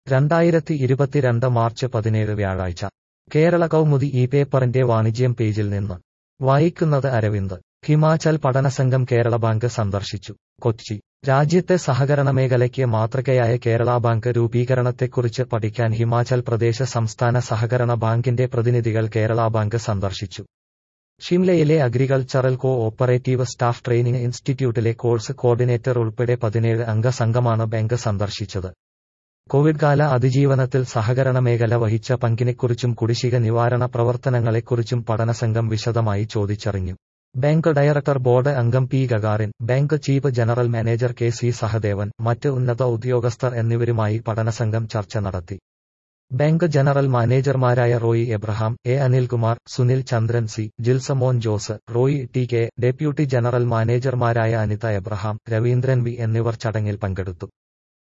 രണ്ടായിരത്തി ഇരുപത്തിരണ്ട് മാർച്ച് പതിനേഴ് വ്യാഴാഴ്ച കേരള കൗമുദി ഈ പേപ്പറിന്റെ വാണിജ്യം പേജിൽ നിന്ന് വായിക്കുന്നത് അരവിന്ദ് ഹിമാചൽ പഠനസംഘം കേരള ബാങ്ക് സന്ദർശിച്ചു കൊച്ചി രാജ്യത്തെ സഹകരണ മേഖലയ്ക്ക് മാതൃകയായ കേരള ബാങ്ക് രൂപീകരണത്തെക്കുറിച്ച് പഠിക്കാൻ ഹിമാചൽ പ്രദേശ് സംസ്ഥാന സഹകരണ ബാങ്കിന്റെ പ്രതിനിധികൾ കേരള ബാങ്ക് സന്ദർശിച്ചു ഷിംലയിലെ agricultural cooperative staff training ഇൻസ്റ്റിറ്റ്യൂട്ടിലെ കോഴ്സ് കോർഡിനേറ്റർ ഉൾപ്പെടെ പതിനേഴ് അംഗ സംഘമാണ് ബാങ്ക് സന്ദർശിച്ചത് കോവിഡ് കാല അതിജീവനത്തിൽ സഹകരണ മേഖല വഹിച്ച പങ്കിനെക്കുറിച്ചും കുടിശ്ശിക നിവാരണ പ്രവർത്തനങ്ങളെക്കുറിച്ചും പഠനസംഘം വിശദമായി ചോദിച്ചറിഞ്ഞു ബാങ്ക് ഡയറക്ടർ ബോർഡ് അംഗം P Gagarin bank chief general manager K C Sahadevan മറ്റ് ഉന്നത ഉദ്യോഗസ്ഥർ എന്നിവരുമായി പഠനസംഘം ചർച്ച നടത്തി ബാങ്ക് ജനറൽ മാനേജർമാരായ Roy Abraham A Anilkumar Sunil Chandran C Jilsamon Jose Roy T K deputy general മാനേജർമാരായ അനിത എബ്രഹാം രവീന്ദ്രൻ വി എന്നിവർ ചടങ്ങിൽ പങ്കെടുത്തു